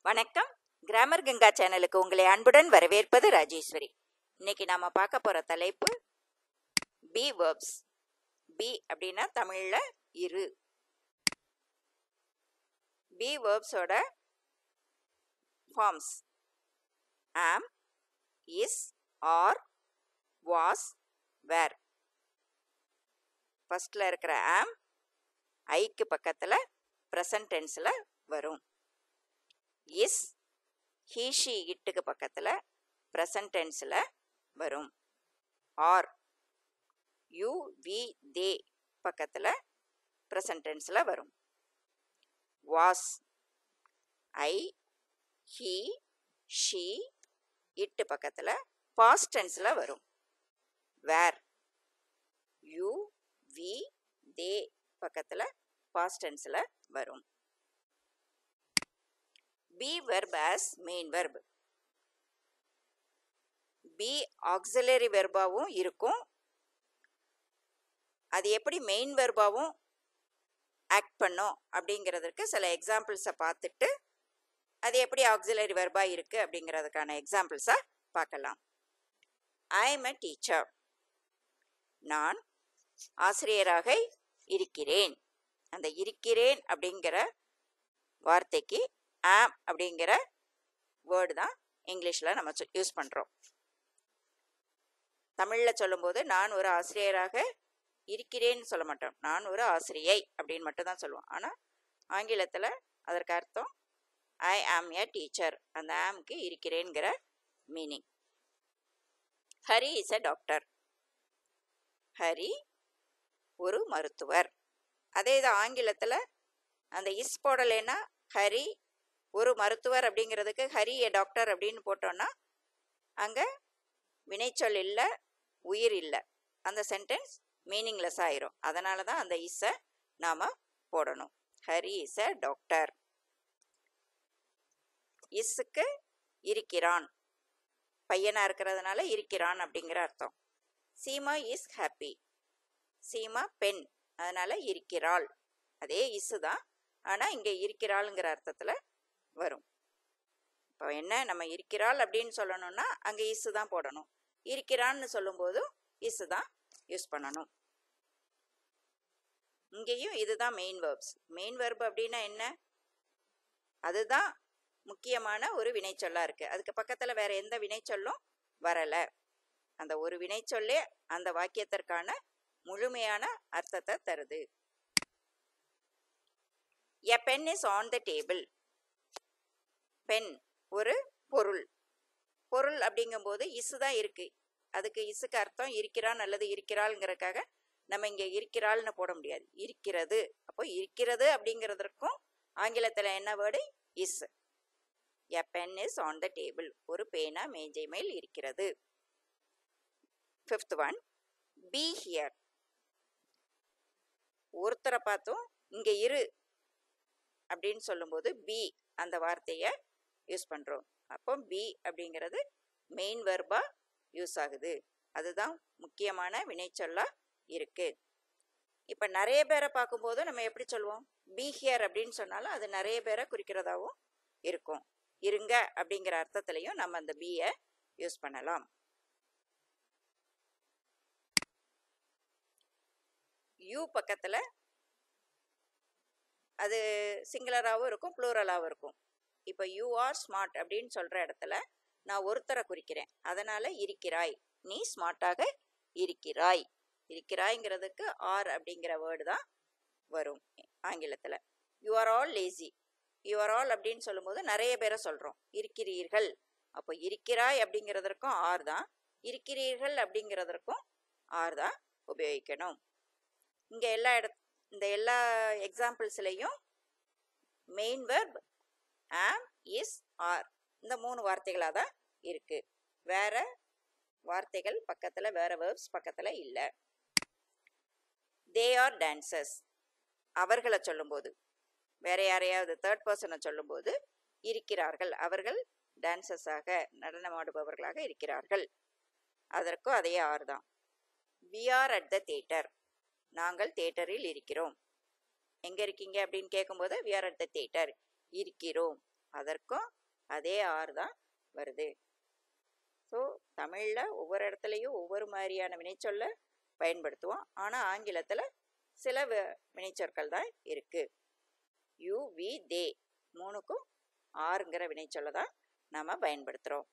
வணக்கம் கிராமர் கங்கா சேனலுக்கு உங்களை அன்புடன் வரவேற்பது ராஜேஸ்வரி இன்னைக்கு நாம பார்க்க போற தலைப்பு பி வேர்ப்ஸ் பி அப்படின்னா தமிழ்ல இரு பி வேர்ப்ஸோட forms am is are was were ஃபர்ஸ்ட்ல இருக்கிற ஆம் ஐக்கு பக்கத்துல ப்ரெசன்ட் டென்ஸ்ல வரும் இஸ் ஹீ ஷி இட்டுக்கு பக்கத்தில் ப்ரெசன்ட் டென்ஸில் வரும் ஆர் யூ வி தே பக்கத்தில் ப்ரெசன்ட் டென்ஸில் வரும் வாஸ் ஐ ஹீ ஷீ இட்டு பக்கத்தில் பாஸ்ட் டென்ஸில் வரும் வேர் யூ வி தே பக்கத்தில் பாஸ்ட் டென்ஸில் வரும் be verb as main verb be auxiliary வெர்பாவும் இருக்கும் அது எப்படி மெயின் வெர்பாவும் ஆக்ட் பண்ணும் அப்படிங்கிறதுக்கு சில எக்ஸாம்பிள்ஸை பார்த்துட்டு அது எப்படி ஆக்சிலரி வெர்பா இருக்குது அப்படிங்கிறதுக்கான எக்ஸாம்பிள்ஸை பார்க்கலாம் ஐ எம் எ டீச்சர் நான் ஆசிரியராக இருக்கிறேன் அந்த இருக்கிறேன் அப்படிங்கிற வார்த்தைக்கு ஆம் அப்படிங்கிற வேர்டு தான் இங்கிலீஷில் நம்ம யூஸ் பண்ணுறோம் தமிழில் சொல்லும்போது நான் ஒரு ஆசிரியராக இருக்கிறேன்னு சொல்ல மாட்டோம் நான் ஒரு ஆசிரியை அப்படின்னு மட்டும் தான் சொல்லுவோம் ஆனால் ஆங்கிலத்தில் அதற்கு அர்த்தம் ஐ ஆம் எ டீச்சர் அந்த ஆம்க்கு இருக்கிறேங்கிற meaning Hari is a doctor Hari ஒரு மருத்துவர் அதே இது ஆங்கிலத்தில் அந்த இஸ் போடலைன்னா ஹரி ஒரு மருத்துவர் அப்படிங்கிறதுக்கு ஹரி ஏ டாக்டர் அப்படின்னு போட்டோன்னா அங்கே வினைச்சொல் இல்லை உயிர் இல்லை அந்த சென்டென்ஸ் மீனிங்லெஸ் ஆயிரும் அதனால தான் அந்த இஸ்ஸை நாம் போடணும் ஹரி இஸ் அ டாக்டர் இஸ்ஸுக்கு இருக்கிறான் பையனாக இருக்கிறதுனால இருக்கிறான் அப்படிங்கிற அர்த்தம் சீமா இஸ் ஹாப்பி சீமா பெண் அதனால இருக்கிறாள் அதே இஸ்ஸு தான் ஆனால் இங்கே இருக்கிறாளுங்கிற அர்த்தத்தில் வரும் இப்போ என்ன நம்ம இருக்கிறாள் அப்படின்னு சொல்லணும்னா அங்கே இசு தான் போடணும் இருக்கிறான்னு சொல்லும்போதும் இசு தான் யூஸ் பண்ணணும் இங்கேயும் இதுதான் மெயின் வேர்ப்ஸ் மெயின் வேர்ப் அப்படின்னா என்ன அதுதான் முக்கியமான ஒரு வினைச்சொல்லா இருக்கு அதுக்கு பக்கத்துல வேற எந்த வினைச்சொல்லும் வரல அந்த ஒரு வினைச்சொல்லே அந்த வாக்கியத்திற்கான முழுமையான அர்த்தத்தை தருது a pen is on the table pen ஒரு பொருள் பொருள் அப்படிங்கும்போது இசு தான் இருக்கு அதுக்கு இசுக்கு அர்த்தம் இருக்கிறான் அல்லது இருக்கிறாள்ங்கிறதுக்காக நம்ம இங்கே இருக்கிறாள்னு போட முடியாது இருக்கிறது அப்போ இருக்கிறது அப்படிங்கிறதுக்கும் ஆங்கிலத்தில் என்ன word is a pen is on the table ஒரு பேனா மேஜை மேல் இருக்கிறது ஃபிஃப்த் ஒன் பி ஹியர் ஒருத்தரை பார்த்தும் இங்கே இரு அப்படின்னு சொல்லும்போது பி அந்த வார்த்தையை யூஸ் பண்ணுறோம் அப்போ பி அப்படிங்கிறது மெயின் வெர்பாக யூஸ் ஆகுது அதுதான் முக்கியமான வினைச்சொல்லாக இருக்குது இப்போ நிறைய பேரை பார்க்கும்போது நம்ம எப்படி சொல்லுவோம் பி ஹியர் அப்படின்னு சொன்னாலும் அது நிறைய பேரை குறிக்கிறதாவும் இருக்கும் இருங்க அப்படிங்கிற அர்த்தத்துலையும் நம்ம அந்த பியை யூஸ் பண்ணலாம் யூ பக்கத்தில் அது சிங்குலராகவும் இருக்கும் ப்ளூரலாகவும் இருக்கும் இப்போ யூ ஆர் ஸ்மார்ட் அப்படின்னு சொல்கிற இடத்துல நான் ஒருத்தரை குறிக்கிறேன் அதனால் இருக்கிறாய் நீ ஸ்மார்ட்டாக இருக்கிறாய் இருக்கிறாய்ங்கிறதுக்கு ஆர் அப்படிங்கிற வேர்டு தான் வரும் ஆங்கிலத்தில் you are all lazy you are all அப்படின்னு சொல்லும்போது நிறைய பேரை சொல்கிறோம் இருக்கிறீர்கள் அப்போ இருக்கிறாய் அப்படிங்கிறதற்கும் ஆர் தான் இருக்கிறீர்கள் அப்படிங்கிறதற்கும் ஆர் தான் உபயோகிக்கணும் இங்கே எல்லா இட இந்த எல்லா எக்ஸாம்பிள்ஸ்லேயும் main verb am is are இந்த மூணு வார்த்தைகளாக தான் இருக்கு வேற வார்த்தைகள் பக்கத்தில் வேற வேர்ப்ஸ் பக்கத்தில் இல்லை தே ஆர் டான்சர்ஸ் அவர்களை சொல்லும்போது வேற யாரையாவது தேர்ட் பர்சனை சொல்லும்போது இருக்கிறார்கள் அவர்கள் டான்சர்ஸாக நடனமாடுபவர்களாக இருக்கிறார்கள் அதற்கும் அதே ஆர் தான் we are at the theatre நாங்கள் தேட்டரில் இருக்கிறோம் எங்கே இருக்கீங்க அப்படின்னு கேட்கும்போது we are at the theatre இருக்கிறோம் அதற்கும் அதே ஆர் தான் வருது ஸோ தமிழில் ஒவ்வொரு இடத்துலையும் ஒவ்வொரு மாதிரியான வினைச்சொல்ல பயன்படுத்துவோம் ஆனால் ஆங்கிலத்தில் சில வ- வினைச்சொற்கள் தான் இருக்குது யூ வி தே மூணுக்கும் ஆறுங்கிற வினைச்சொல்லை தான் நாம் பயன்படுத்துகிறோம்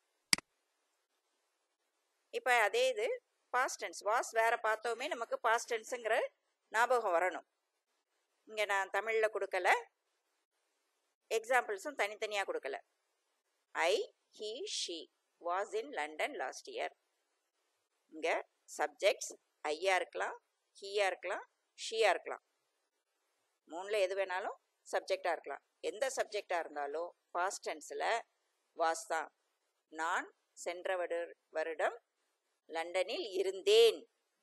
இப்போ அதே இது பாஸ்ட் டென்ஸ் வாஸ் வேற பார்த்தோமே நமக்கு பாஸ்ட் டென்ஸுங்கிற ஞாபகம் வரணும் இங்கே நான் தமிழில் கொடுக்கல எக்ஸாம்பிள்ஸும் தனித்தனியாக கொடுக்கல I he she was in London last year இங்கே சப்ஜெக்ட்ஸ் ஐயா இருக்கலாம் ஹீயா இருக்கலாம் ஷீயா இருக்கலாம் மூணில் எது வேணாலும் சப்ஜெக்டாக இருக்கலாம் எந்த சப்ஜெக்டாக இருந்தாலும் பாஸ்ட் டென்ஸில் வாஸ் தான் நான் சென்ற வரு- வருடம் லண்டனில் இருந்தேன்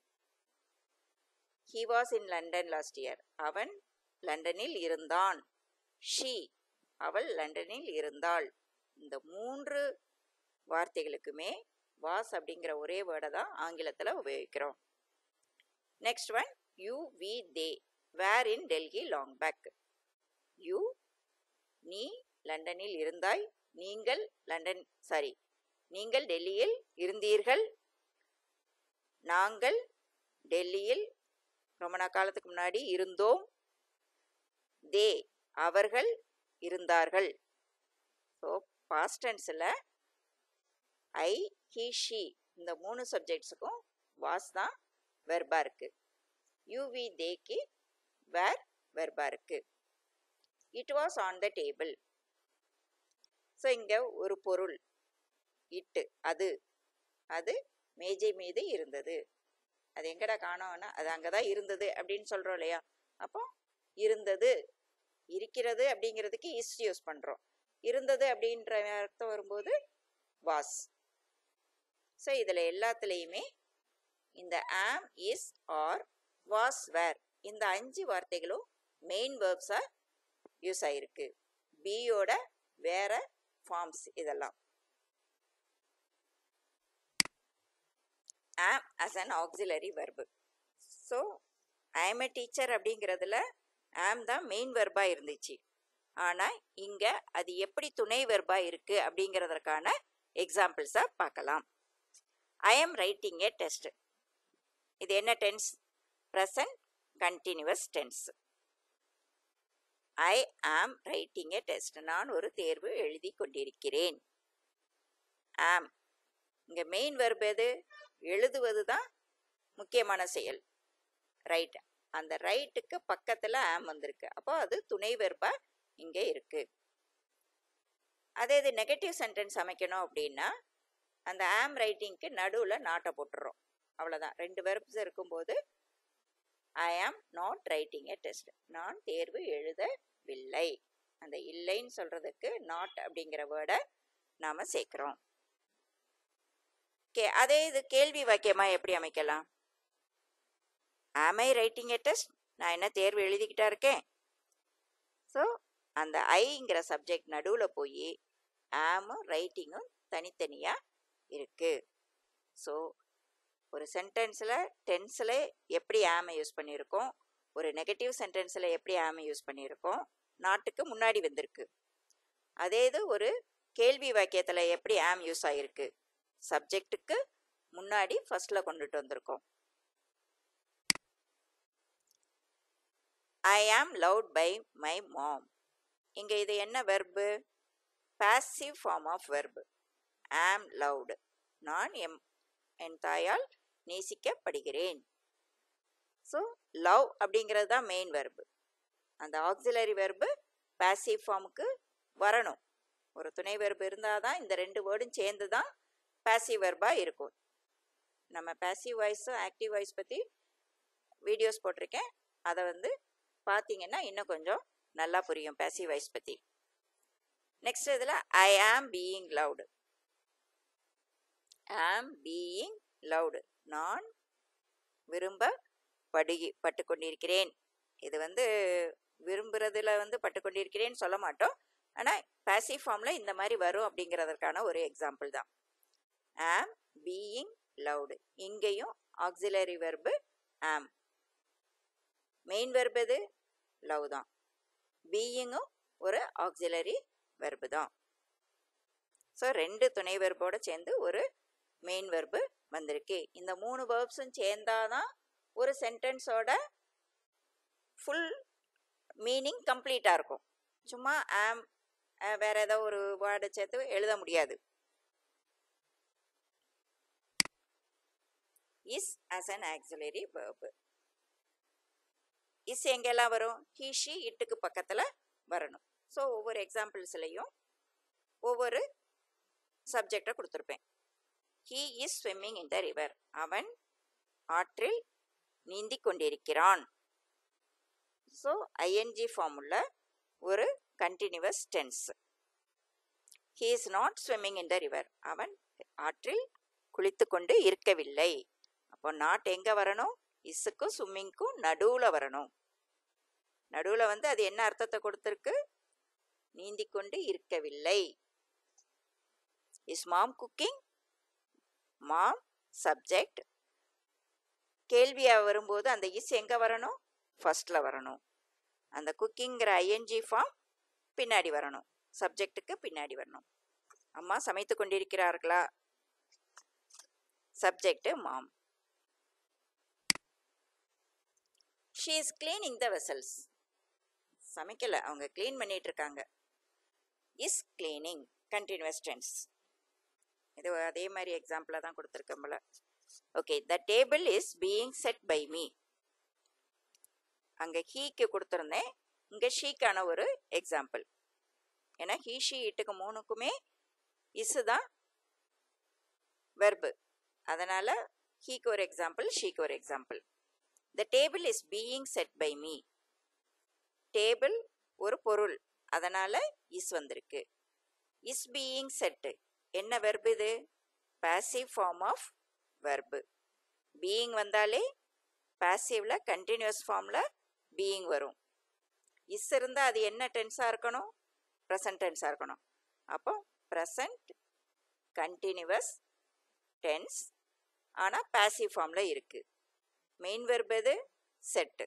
he was in London last year அவன் லண்டனில் இருந்தான் ஷீ அவள் லண்டனில் இருந்தாள் இந்த மூன்று வார்த்தைகளுக்குமே வாஸ் அப்படிங்கிற ஒரே வேர்டை தான் ஆங்கிலத்தில் உபயோகிக்கிறோம் next one you we they were in Delhi long back you நீ லண்டனில் இருந்தாய் நீங்கள் லண்டன் சாரி நீங்கள் டெல்லியில் இருந்தீர்கள் நாங்கள் டெல்லியில் ரொம்ப நாள் காலத்துக்கு முன்னாடி இருந்தோம் தே அவர்கள் இருந்தார்கள் ஸோ பாஸ்ட் டென்ஸில் ஐ ஹி ஷி இந்த மூணு சப்ஜெக்ட்ஸுக்கும் வாஸ் தான் வெர்பா இருக்கு யூவி தேக்கு வேர் வெர்பா இருக்கு it was on the table so இங்கே ஒரு பொருள் இட்டு அது அது மேஜை மீது இருந்தது அது எங்கடா காணோம்னா அது அங்கே தான் இருந்தது அப்படின்னு சொல்கிறோம் இல்லையா அப்போ இருந்தது இருக்கிறது அப்படிங்கிறதுக்கு இஸ் யூஸ் பண்ணுறோம் இருந்தது அப்படின்ற அர்த்தம் வரும்போது வாஸ் ஸோ இதில் எல்லாத்துலேயுமே இந்த ஆம் இஸ் ஆர் வாஸ் வேர் இந்த அஞ்சு வார்த்தைகளும் மெயின் வேர்ப்ஸாக யூஸ் ஆகிருக்கு பியோட வேற ஃபார்ம்ஸ் இதெல்லாம் ஆம் as an auxiliary verb so I'm a teacher அப்படிங்கிறதுல ஆம் தான் மெயின் வெர்பாக இருந்துச்சு ஆனால் இங்கே அது எப்படி துணை வெர்பாக இருக்குது அப்படிங்கிறதற்கான எக்ஸாம்பிள்ஸாக பார்க்கலாம் I am writing a test இது என்ன tense present continuous tense I am writing a test நான் ஒரு தேர்வு எழுதி கொண்டிருக்கிறேன் ஆம் இங்கே மெயின் வெர்ப் எது எழுதுவது தான் முக்கியமான செயல் ரைட் அந்த ரைட்டுக்கு பக்கத்தில் ஆம் வந்திருக்கு அப்போ அது துணை வெர்பா இங்கே இருக்கு அதே இது நெகட்டிவ் சென்டென்ஸ் அமைக்கணும் அப்படின்னா அந்த ஆம் ரைட்டிங்க்கு நடுவில் நாட்டை போட்டுறோம் அவ்வளோதான் ரெண்டு வெர்ப்ஸ் இருக்கும்போது ஐ am not writing a test நான் தேர்வு எழுதவில்லை அந்த இல்லைன்னு சொல்கிறதுக்கு நாட் அப்படிங்கிற வேர்டை நாம் சேர்க்குறோம் கே அதே இது கேள்வி வாக்கியமாக எப்படி அமைக்கலாம் ஆம் ஐ ரைட்டிங் எ டெஸ்ட் நான் என்ன தேர்வு எழுதிக்கிட்டா இருக்கேன் ஸோ அந்த ஐங்கிற சப்ஜெக்ட் நடுவில் போய் ஆமும் ரைட்டிங்கும் தனித்தனியாக இருக்குது ஸோ ஒரு சென்டென்ஸில் டென்ஸில் எப்படி ஆமை யூஸ் பண்ணியிருக்கோம் ஒரு நெகட்டிவ் சென்டென்ஸில் எப்படி ஆமை யூஸ் பண்ணியிருக்கோம் நாட்டுக்கு முன்னாடி வந்திருக்கு அதே இது ஒரு கேள்வி வாக்கியத்தில் எப்படி ஆம் யூஸ் ஆகிருக்கு சப்ஜெக்ட்டுக்கு முன்னாடி ஃபர்ஸ்டில் கொண்டுட்டு வந்திருக்கோம் ஐ ஆம் லவுட் பை மை மாம் இங்கே இது என்ன verb passive form of verb am loved நான் எம் என் தாயால் நேசிக்கப்படுகிறேன் ஸோ லவ் அப்படிங்கிறது தான் மெயின் வெர்பு அந்த ஆக்சிலரி வெர்பு பாசிவ் ஃபார்முக்கு வரணும் ஒரு துணை வெர்பு இருந்தால் தான் இந்த ரெண்டு வேர்டும் சேர்ந்து தான் பாசிவ் வெர்பாக இருக்கும் நம்ம பாசிவ் வாய்ஸும் ஆக்டிவ் வாய்ஸ் பற்றி வீடியோஸ் போட்டிருக்கேன் அதை வந்து பார்த்தீங்கன்னா இன்னும் கொஞ்சம் நல்லா புரியும் பாசிவ் வாய்ஸ் பற்றி நெக்ஸ்ட் இதில் I am being loved am being loved நான் விரும்ப படுகி பட்டு கொண்டிருக்கிறேன் இது வந்து விரும்புறதுல வந்து பட்டு கொண்டிருக்கிறேன்னு சொல்ல மாட்டோம் ஆனால் பாசிவ் ஃபார்மில் இந்த மாதிரி வரும் அப்படிங்கிறதற்கான ஒரு எக்ஸாம்பிள் தான் ஆம் பீயிங் லவுடு இங்கேயும் auxiliary verb am main verb எது லவ் தான் பீயிங்கும் ஒரு ஆக்சிலரி வெர்பு தான் ஸோ ரெண்டு துணை வெர்போட சேர்ந்து ஒரு மெயின் வெர்பு வந்திருக்கு இந்த மூணு வேர்ப்ஸும் சேர்ந்தாதான் ஒரு சென்டென்ஸோட ஃபுல் மீனிங் கம்ப்ளீட்டாக இருக்கும் சும்மா ஆம் வேற ஏதோ ஒரு வேர்டை சேர்த்து எழுத முடியாது is as an auxiliary verb is எங்கெல்லாம் வரும் ஹீ ஷி இட்டுக்கு பக்கத்தில் வரணும் ஸோ ஒவ்வொரு எக்ஸாம்பிள்ஸ்லையும் ஒவ்வொரு சப்ஜெக்டை கொடுத்துருப்பேன் he is swimming in the river அவன் ஆற்றில் நீந்தி கொண்டிருக்கிறான் ஸோ ஐஎன்ஜி ஃபார்ம் உள்ள ஒரு continuous tense he is not swimming in the river அவன் ஆற்றில் குளித்து கொண்டு இருக்கவில்லை அப்போ நாட் எங்கே வரணும் இஸ்ஸுக்கும் ஸ்விம்மிங்க்கும் நடுவில் வரணும் நடுவில் வந்து அது என்ன அர்த்தத்தை கொடுத்துருக்கு நீந்தி கொண்டு இருக்கவில்லை is mom cooking mom subject கேள்வியாக வரும்போது அந்த இஸ் எங்கே வரணும் ஃபர்ஸ்டில் வரணும் அந்த குக்கிங்கிற ஐஎன்ஜி ஃபார்ம் பின்னாடி வரணும் சப்ஜெக்ட்டுக்கு பின்னாடி வரணும் அம்மா சமைத்து கொண்டிருக்கிறார்களா subject mom she is cleaning the vessels சமைக்கல அவங்க க்ளீன் பண்ணிட்டு இருக்காங்க இஸ் கிளீனிங் கண்டினியூஸ் டென்ஸ் இது அதே மாதிரி எக்ஸாம்பிளாக தான் கொடுத்துருக்கேன் போல okay the table is being set by me அங்கே ஹீக்கு கொடுத்துருந்தேன் இங்கே ஷீக்கான ஒரு எக்ஸாம்பிள் ஏன்னா ஹீ ஷீ இட்டுக்கு மூணுக்குமே இசு தான் வெர்பு அதனால் ஹீக்கு ஒரு எக்ஸாம்பிள் ஷீக்கு ஒரு example the table is being set by me table ஒரு பொருள் அதனால் இஸ் வந்திருக்கு இஸ் பீயிங் செட்டு என்ன வெர்பு இது passive form of verb being வந்தாலே பாசிவ்ல கண்டினியூஸ் ஃபார்மில் பீயிங் வரும் இஸ் இருந்தால் அது என்ன டென்ஸாக இருக்கணும் ப்ரெசன்ட் டென்ஸாக இருக்கணும் அப்போ ப்ரெசன்ட் கண்டினியூவஸ் டென்ஸ் ஆனால் பாசிவ் ஃபார்மில் இருக்குது மெயின் வெர்பு எது set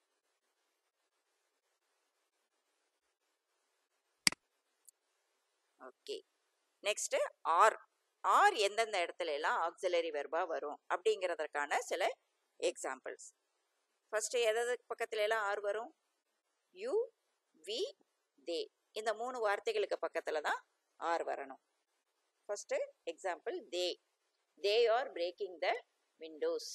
okay next are are எந்தெந்த இடத்துல எல்லாம் ஆக்சிலரி வெர்பா வரும் அப்படிங்கிறதற்கான சில எக்ஸாம்பிள்ஸ் ஃபஸ்ட்டு எதாவது பக்கத்துல எல்லாம் ஆர் வரும் யூ வி தே இந்த மூணு வார்த்தைகளுக்கு பக்கத்தில் தான் ஆர் வரணும் first example they they are breaking the windows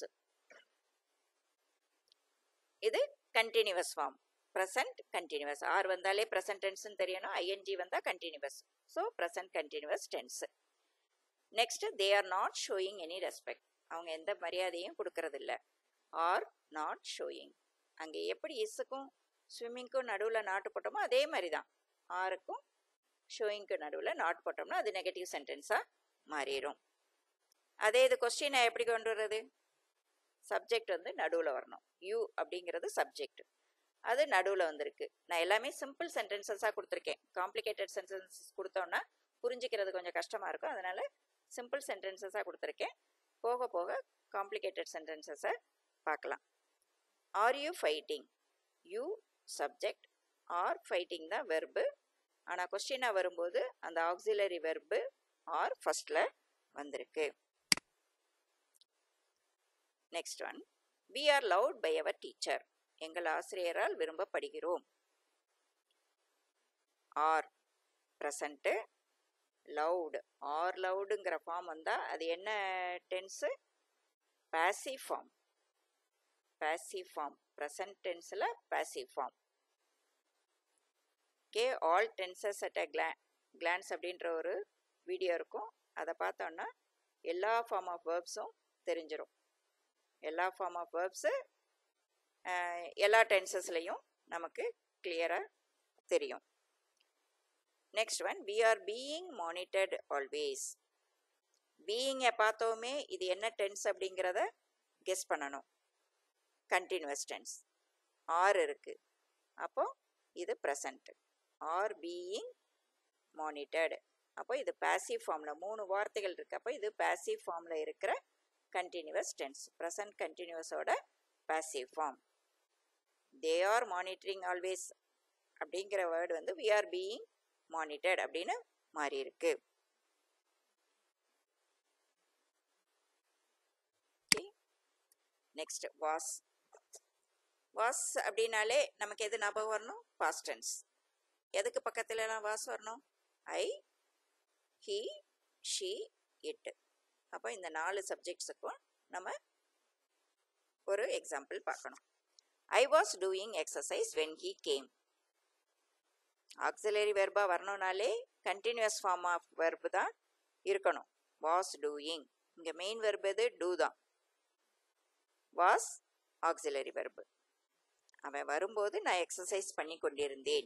இது continuous form present continuous are வந்தாலே ப்ரெசன்ட் டென்ஸ்னு தெரியணும் ஐஎன்ஜி வந்தால் continuous so present continuous tense next they are not showing any respect அவங்க எந்த மரியாதையும் கொடுக்கறதில்ல ஆர் நாட் ஷோயிங் அங்கே எப்படி இஸ்ஸுக்கும் ஸ்விம்மிங்க்கும் நடுவில் நாட்டு போட்டோமோ அதே மாதிரி தான் ஆருக்கும் ஷோயிங்க்கு நடுவில் நாட் போட்டோம்னா அது நெகட்டிவ் சென்டென்ஸாக மாறிடும் அதே இது கொஸ்டினை எப்படி கொண்டு வர்றது சப்ஜெக்ட் வந்து நடுவில் வரணும் யூ அப்படிங்கிறது சப்ஜெக்ட் அது நடுவில் வந்திருக்கு நான் எல்லாமே சிம்பிள் சென்டென்சஸாக கொடுத்துருக்கேன் காம்ப்ளிகேட்டட் சென்டென்சஸ் கொடுத்தோன்னா புரிஞ்சிக்கிறது கொஞ்சம் கஷ்டமாக இருக்கும் அதனால் சிம்பிள் சென்டென்சஸாக கொடுத்துருக்கேன் போக போக காம்ப்ளிகேட்டட் சென்டென்சஸை பார்க்கலாம் are you fighting you subject are fighting தான் வெர்பு ஆனால் கொஸ்டினாக வரும்போது அந்த ஆக்சிலரி வெர்பு ஆர் ஃபஸ்ட்டில் வந்திருக்கு next one we are loved by our teacher எங்கள் ஆசிரியரால் விரும்பப்படுகிறோம் ஆர் ப்ரெசண்ட்டு லவுடு ஆர் லவுடுங்கிற ஃபார்ம் வந்தால் அது என்ன tense passive form passive form present டென்ஸில் passive form okay all tenses at a கிளா கிளான்ஸ் அப்படின்ற ஒரு வீடியோ இருக்கும் அதை பார்த்தோன்னா எல்லா ஃபார்ம் ஆஃப் வேர்ப்ஸும் தெரிஞ்சிடும் எல்லா ஃபார்ம் ஆஃப் வேர்ப்ஸு எல்லா டென்சஸ்லையும் நமக்கு கிளியராக தெரியும் next one we are being monitored always பீயிங்கை பார்த்தோமே இது என்ன டென்ஸ் அப்படிங்கிறத கெஸ் பண்ணணும் கண்டினியூஸ் டென்ஸ் ஆர் இருக்குது அப்போ இது ப்ரெசண்ட் ஆர் பீயிங் மானிட்டர்டு அப்போ இது பாசிவ் ஃபார்மில் மூணு வார்த்தைகள் இருக்குது அப்போ இது பாசிவ் ஃபார்மில் இருக்கிற கண்டினியூவஸ் டென்ஸ் ப்ரெசன்ட் கண்டினியூவஸோட passive form they are monitoring always அப்படிங்கிற வேர்டு வந்து வி ஆர் பீயிங் மானிட்டர்ட் அப்படின்னு மாறி இருக்கு நெக்ஸ்ட் வாஸ் வாஸ் அப்படின்னாலே நமக்கு எது ஞாபகம் வரணும் பாஸ்ட் டென்ஸ் எதுக்கு பக்கத்துலலாம் வாஸ் வரணும் ஐ ஹி ஷி இட் அப்போ இந்த நாலு சப்ஜெக்ட்ஸுக்கும் நம்ம ஒரு எக்ஸாம்பிள் பார்க்கணும் I was doing exercise when he came auxiliary வெர்பா வரணும்னாலே கண்டினியூஸ் ஃபார்ம் ஆஃப் வெர்பு தான் இருக்கணும் வாஸ் டூயிங் இங்கே மெயின் வெர்பு எது டூ தான் வாஸ் ஆக்சிலரி வெர்பு அவன் வரும்போது நான் எக்ஸசைஸ் பண்ணி கொண்டிருந்தேன்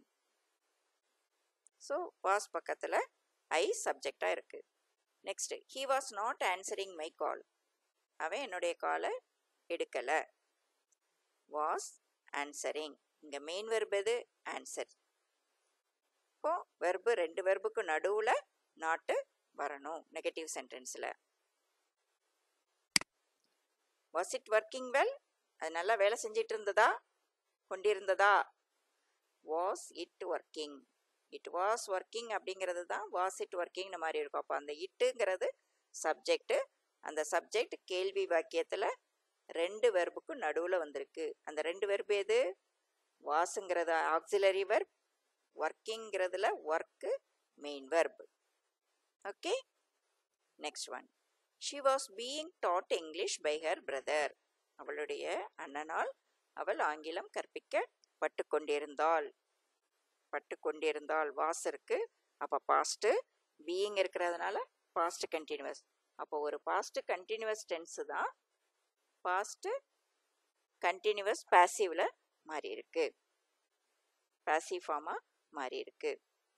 ஸோ வாஸ் பக்கத்தில் ஐ சப்ஜெக்டாக இருக்குது next he was not answering my call அவன் என்னுடைய காலை எடுக்கலை வாஸ் ஆன்சரிங் இங்கே மெயின் வெர்பு எது ஆன்சர் இப்போ வெர்பு ரெண்டு வெர்புக்கு நடுவில் நாட்டு வரணும் நெகட்டிவ் சென்டென்ஸில் வாஸ் இட் ஒர்க்கிங் வெல் அது நல்லா வேலை செஞ்சிட்டு இருந்ததா கொண்டிருந்ததா was it working it was working அப்படிங்கிறது தான் வாஸ் இட் ஒர்க்கிங்னு மாதிரி இருக்கும் அப்போ அந்த இட்டுங்கிறது சப்ஜெக்டு அந்த சப்ஜெக்ட் கேள்வி வாக்கியத்தில் ரெண்டு வெர்புக்கும் நடுவில் வந்திருக்கு அந்த ரெண்டு வெர்பு எது வாஸுங்கிறது ஆக்சிலரி வெர்ப் ஒர்க்கிங்கிறதுல work main verb okay next one she was being taught English by her brother அவளுடைய அண்ணனால் அவள் ஆங்கிலம் கற்பிக்கப்பட்டு கொண்டிருந்தாள் பட்டு கொண்டிருந்தாள் வாஸ் இருக்கு அப்போ பாஸ்ட்டு பீயிங் இருக்கிறதுனால பாஸ்ட் கண்டினியூஸ் அப்போ ஒரு பாஸ்ட் கண்டினியூஸ் டென்ஸு தான் பாஸ்ட் கண்டினியூஸ் பேசிவில் மாறி இருக்கு பேசிவ் ஃபார்மாக மாறி இருக்கு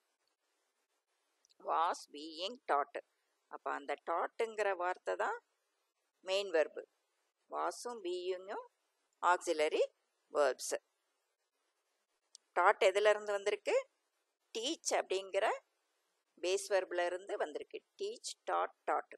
வாஸ் பீயிங் டாட் அப்போ அந்த டாட்டுங்கிற வார்த்தை தான் மெயின் வெர்பு வாஸும் பீயிங்கும் ஆக்சிலரி வேர்ப்ஸு டாட் எதுலேருந்து வந்திருக்கு டீச் அப்படிங்கிற பேஸ் வெர்பில் இருந்து வந்திருக்கு teach taught taught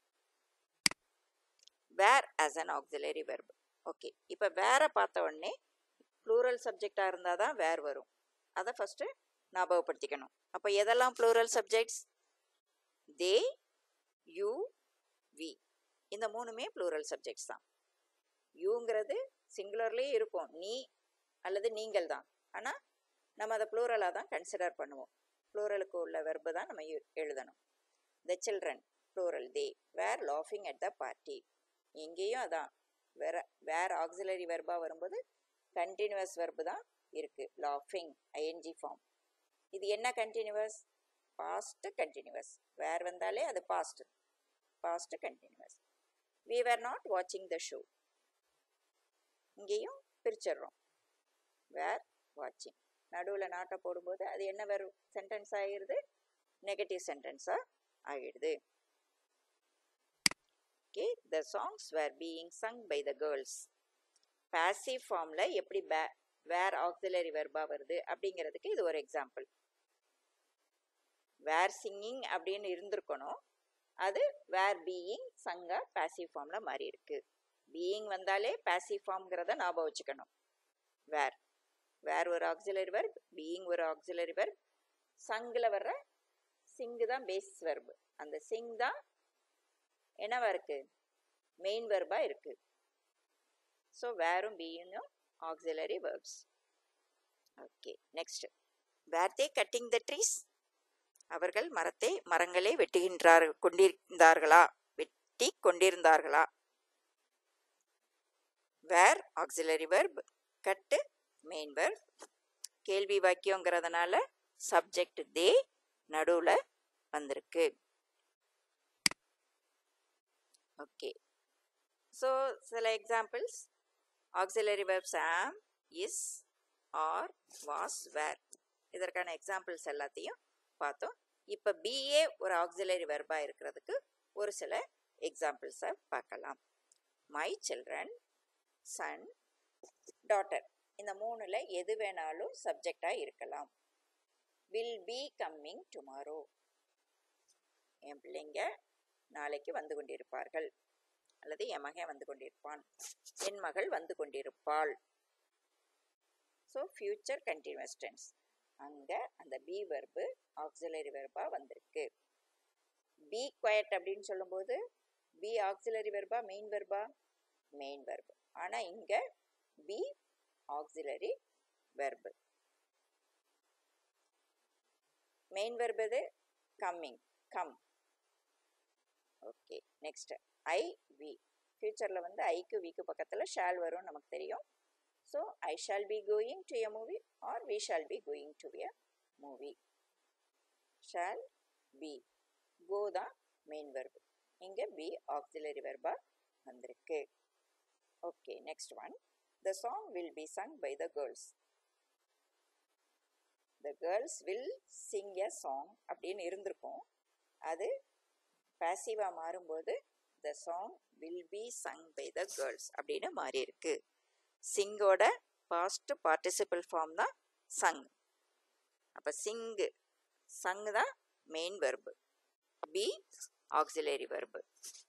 were as an auxiliary verb okay இப்போ வேற பார்த்த உடனே ப்ளூரல் சப்ஜெக்டாக இருந்தால் தான் வேர் வரும் அதை ஃபஸ்ட்டு ஞாபகப்படுத்திக்கணும் அப்போ எதெல்லாம் plural subjects they you we இந்த மூணுமே ப்ளூரல் சப்ஜெக்ட்ஸ் தான் யூங்கிறது சிங்குலர்லேயே இருக்கும் நீ அல்லது நீங்கள் தான் ஆனால் நம்ம அதை ப்ளூரலாக தான் கன்சிடர் பண்ணுவோம் ப்ளூரலுக்கு உள்ள வெர்பு தான் நம்ம எழுதணும் the children plural they were லாஃபிங் அட் த பார்ட்டி எங்கேயும் அதான் வேற வேர் ஆக்சிலரி வெர்பாக வரும்போது கண்டினியூவஸ் வெர்பு தான் இருக்குது லாஃபிங் ஐஎன்ஜி ஃபார்ம் இது என்ன கண்டினியூவஸ் பாஸ்ட் கண்டினியூவஸ் வேர் வந்தாலே அது past past continuous we were not வாட்சிங் த ஷோ இங்கேயும் பிரிச்சிடுறோம் வேர் வாட்சிங் நடுவில் நாட்டை போடும்போது அது என்ன வரும் சென்டென்ஸ் ஆகிடுது நெகட்டிவ் சென்டென்ஸாக ஆகிடுது okay the songs were being sung by the girls passive ஃபார்மில் எப்படி பே வேர் ஆக்சிலரி வெர்பாக வருது அப்படிங்கிறதுக்கு இது ஒரு எக்ஸாம்பிள் வேர் சிங்கிங் அப்படின்னு இருந்திருக்கணும் அது வேர் பீயிங் சங்கா பேசிவ் ஃபார்மில் மாறி இருக்கு பீயிங் வந்தாலே பேசிவ் ஃபார்ம்ங்கிறத ஞாபகம் வச்சுக்கணும் வேர் வேர் ஒரு ஆக்சிலரி வெர்ப் பீயிங் ஒரு ஆக்சிலரி வெர்ப் சங்கில் வர்ற சிங்கு தான் பேஸ் வெர்பு அந்த சிங் தான் என்னவா இருக்கு மெயின் வெர்பாக இருக்கு ஸோ வேரும் பீயிங்கும் auxiliary verbs okay next were they cutting the trees அவர்கள் மரத்தை மரங்களை வெட்டுகின்றார் கொண்டிருந்தார்களா வெட்டி கொண்டிருந்தார்களா were auxiliary verb cut main verb கேள்வி வாக்கியங்கிறதுனால சப்ஜெக்ட் தே நடுவில் வந்திருக்கு ஓகே ஸோ சில examples auxiliary verbs am is are was were இதற்கான எக்ஸாம்பிள்ஸ் எல்லாத்தையும் பார்த்தோம் இப்போ பிஏ ஒரு ஆக்சிலரி வெர்பாக இருக்கிறதுக்கு ஒரு சில எக்ஸாம்பிள்ஸை பார்க்கலாம் மை சில்ட்ரன் சன் டாட்டர் இந்த மூணில் எது வேணாலும் சப்ஜெக்டாக இருக்கலாம் வில் பி கம்மிங் டுமாரோ என் பிள்ளைங்க நாளைக்கு வந்து கொண்டிருப்பார்கள் அல்லது என் மகன் வந்து கொண்டிருப்பான் என் மகள் வந்து கொண்டிருப்பாள் ஸோ ஃபியூச்சர் கண்டினியூஸ் டென்ஸ் அங்க அந்த பி வெர்பு ஆக்சிலரி வெர்பா வந்திருக்கு பி குவைட் அப்படின்னு சொல்லும்போது பி ஆக்சிலரி வெர்பா மெயின் வெர்பா மெயின் வெர்பு ஆனா இங்க be auxiliary verb main verb எது coming come okay next I we ஃபியூச்சரில் வந்து ஐக்கு விக்கு பக்கத்தில் ஷால் வரும் நமக்கு தெரியும் so I shall be going to a movie or we shall be going to a movie shall be go தான் மெயின் வெர்பு இங்கே பி ஆக்சிலரி வெர்பா வந்திருக்கு okay next one the song will be sung by the girls the girls will sing a song அப்படின்னு இருந்திருக்கும் அது பேசிவாக மாறும்போது the song will be sung by the girls அப்படின்னு மாறி இருக்கு சிங்கோட பாஸ்ட் பார்ட்டிசிபிள் ஃபார்ம் தான் சங் அப்போ சிங்கு சங் தான் main verb be auxiliary verb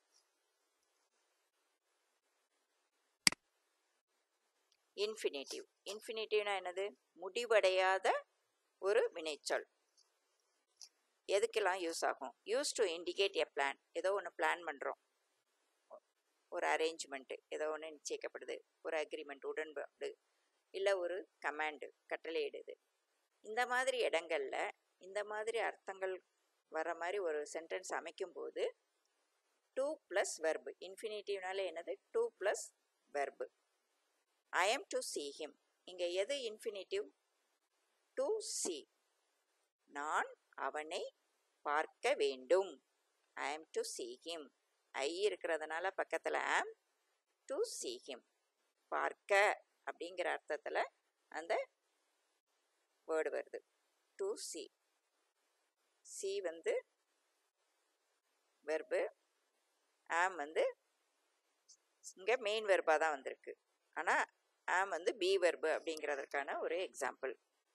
infinitive இன்ஃபினிட்டிவ்னா என்னது முடிவடையாத ஒரு வினைச்சொல் எதுக்கெல்லாம் யூஸ் ஆகும் use to indicate a plan ஏதோ ஒன்று பிளான் பண்ணுறோம் ஒரு அரேஞ்ச்மெண்ட்டு ஏதோ ஒன்று நிச்சயிக்கப்படுது ஒரு அக்ரிமெண்ட் உடன்பாடு இல்லை ஒரு கமாண்டு கட்டளையிடுது இந்த மாதிரி இடங்களில் இந்த மாதிரி அர்த்தங்கள் வர மாதிரி ஒரு சென்டென்ஸ் அமைக்கும்போது டூ ப்ளஸ் வெர்பு இன்ஃபினிட்டிவ்னால என்னது to plus verb I am to see him இங்கே எது இன்ஃபினிட்டிவ் டு சி நான் அவனை பார்க்க வேண்டும் I am to see him I இருக்கிறதுனால பக்கத்தில் ஆம் டு சி ஹிம் பார்க்க அப்படிங்கிற அர்த்தத்தில் அந்த வேர்டு வருது டு சி சி வந்து வெர்பு ஆம் வந்து இங்கே மெயின் வெர்பாக தான் வந்திருக்கு ஆனால் ஆம் வந்து பி வெர்பு அப்படிங்கிறதுக்கான ஒரு example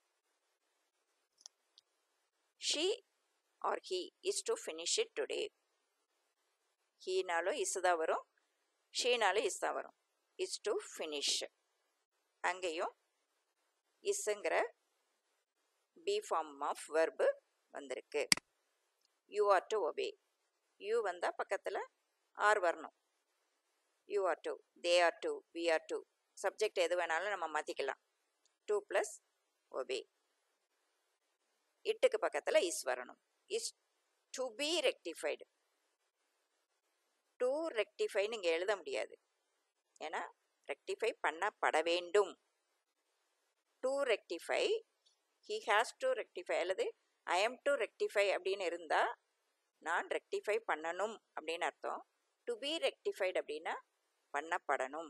she or he is to finish it today ஹீனாலும் இஸ் தான் வரும் ஷீனாலும் இஸ் தான் வரும் இஸ் டு ஃபினிஷ் அங்கேயும் இஸ்ஸுங்கிற பி ஃபார்ம் ஆஃப் வெர்பு வந்திருக்கு you are to obey you வந்தால் பக்கத்தில் ஆர் வரணும் you are to they are to we are to subject எது வேணாலும் நம்ம மாற்றிக்கலாம் டூ ப்ளஸ் ஒபே இட்டுக்கு பக்கத்தில் இஸ் வரணும் is to be rectified to ரெக்டிஃபைன்னு இங்கே எழுத முடியாது ஏன்னா ரெக்டிஃபை பண்ணப்பட வேண்டும் to rectify he has to rectify அல்லது ஐ எம் டு ரெக்டிஃபை அப்படின்னு இருந்தால் நான் ரெக்டிஃபை பண்ணணும் அப்படின்னு அர்த்தம் டு பி ரெக்டிஃபைடு அப்படின்னா பண்ணப்படணும்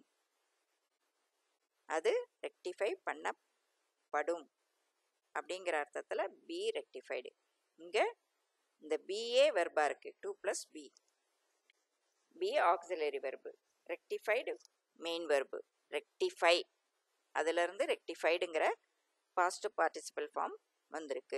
அது ரெக்டிஃபை பண்ணப்படும் அப்படிங்கிற அர்த்தத்தில் பி ரெக்டிஃபைடு இங்கே இந்த பிஏ வெர்பா இருக்குது to plus be be auxiliary verb rectified main verb rectify அதிலிருந்து ரெக்டிஃபைடுங்கிற பாஸ்ட் பார்ட்டிசிபல் ஃபார்ம் வந்திருக்கு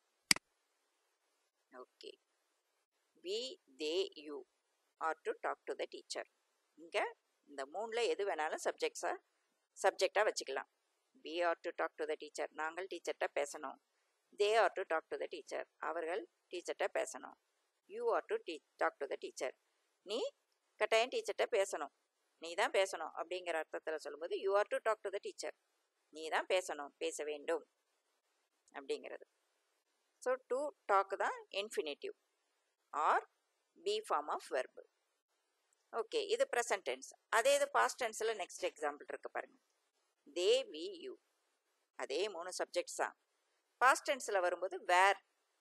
okay we they you are to talk to the teacher இங்கே இந்த மூணில் எது வேணாலும் சப்ஜெக்ட்ஸாக சப்ஜெக்டாக வச்சுக்கலாம் we are to talk to the teacher நாங்கள் டீச்சர்கிட்ட பேசணும் they are to talk to the teacher அவர்கள் டீச்சர்கிட்ட பேசணும் you are to t talk to the teacher நீ கட்டாயம் டீச்சர்கிட்ட பேசணும் நீ தான் பேசணும் அப்படிங்கிற அர்த்தத்தில் சொல்லும்போது you are to talk to the teacher நீ தான் பேசணும் பேச வேண்டும் அப்படிங்கிறது ஸோ டு டாக் தான் infinitive or be form of verb okay இது ப்ரெசன்ட் டென்ஸ் அதே இது பாஸ்ட் டென்ஸில் நெக்ஸ்ட் எக்ஸாம்பிள் இருக்கு பாருங்க தே வி யூ அதே மூணு சப்ஜெக்ட்ஸ் தான் பாஸ்ட் டென்ஸில் வரும்போது were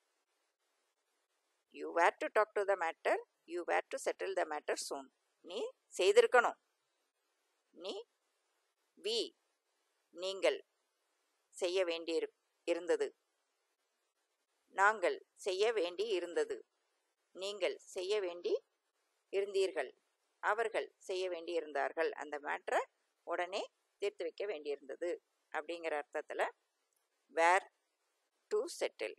you were to talk to the matter you were to settle the matter soon நீ செய்திருக்கணும் நீ வி நீங்கள் செய்ய வேண்டி இருந்தது நாங்கள் செய்ய வேண்டி இருந்தது நீங்கள் செய்ய வேண்டி இருந்தீர்கள் அவர்கள் செய்ய வேண்டி இருந்தார்கள் அந்த மேட்ரை உடனே தீர்த்து வைக்க வேண்டியிருந்தது அப்படிங்கிற அர்த்தத்தில் were to settle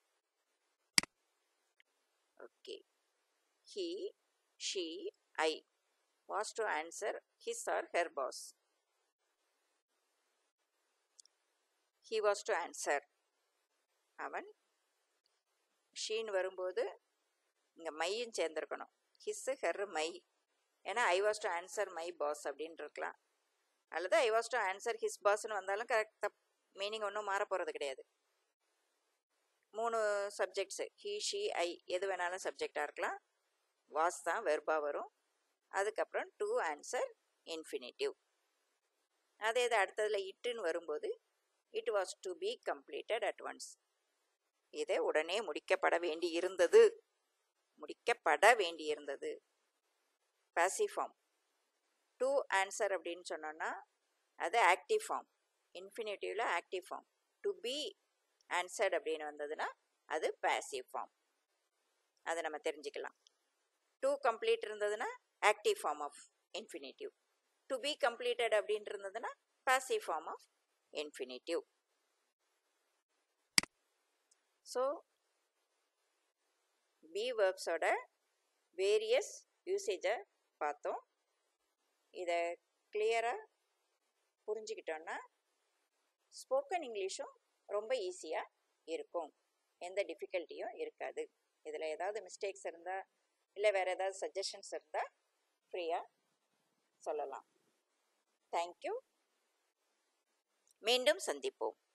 okay he she I was to answer his or her boss he was to answer அவன் ஷீன் வரும்போது இங்கே மையும் சேர்ந்துருக்கணும் ஹிஸ்ஸு ஹெர் மை ஏன்னா I was to answer my boss அப்படின்னு இருக்கலாம் அல்லது I was to answer his பாஸ்னு வந்தாலும் கரெக்ட் தப் மீனிங் ஒன்றும் மாற போகிறது கிடையாது மூணு சப்ஜெக்ட்ஸு ஹீ ஷீ ஐ எது வேணாலும் சப்ஜெக்டாக இருக்கலாம் வாஸ் தான் வெர்பாக வரும் அதுக்கப்புறம் டு ஆன்சர் இன்ஃபினிட்டிவ் அதே இது அடுத்ததில் இட்டுன்னு வரும்போது it was to be completed at once இதை உடனே முடிக்கப்பட வேண்டி இருந்தது முடிக்கப்பட வேண்டி இருந்தது பாசிவ் ஃபார்ம் டு ஆன்சர் அப்படின்னு சொன்னோன்னா அது ஆக்டிவ் ஃபார்ம் இன்ஃபினிட்டிவில் active form to be answered அப்படின்னு வந்ததுன்னா அது பாசிவ் ஃபார்ம் அதை நம்ம தெரிஞ்சுக்கலாம் டு கம்ப்ளீட் இருந்ததுன்னா active form of infinitive to be completed அப்படின்னு இருந்ததுன்னா passive form of infinitive so be வேர்ப்ஸோட வேரியஸ் யூசேஜை பார்த்தோம் இதை கிளியராக புரிஞ்சுக்கிட்டோன்னா ஸ்போக்கன் இங்கிலீஷும் ரொம்ப ஈஸியாக இருக்கும் எந்த டிஃபிகல்ட்டியும் இருக்காது இதில் ஏதாவது மிஸ்டேக்ஸ் இருந்தால் இல்லை வேறு ஏதாவது சஜஷன்ஸ் இருந்தால் ஃப்ரீயாக சொல்லலாம் தேங்க்யூ மீண்டும் சந்திப்போம்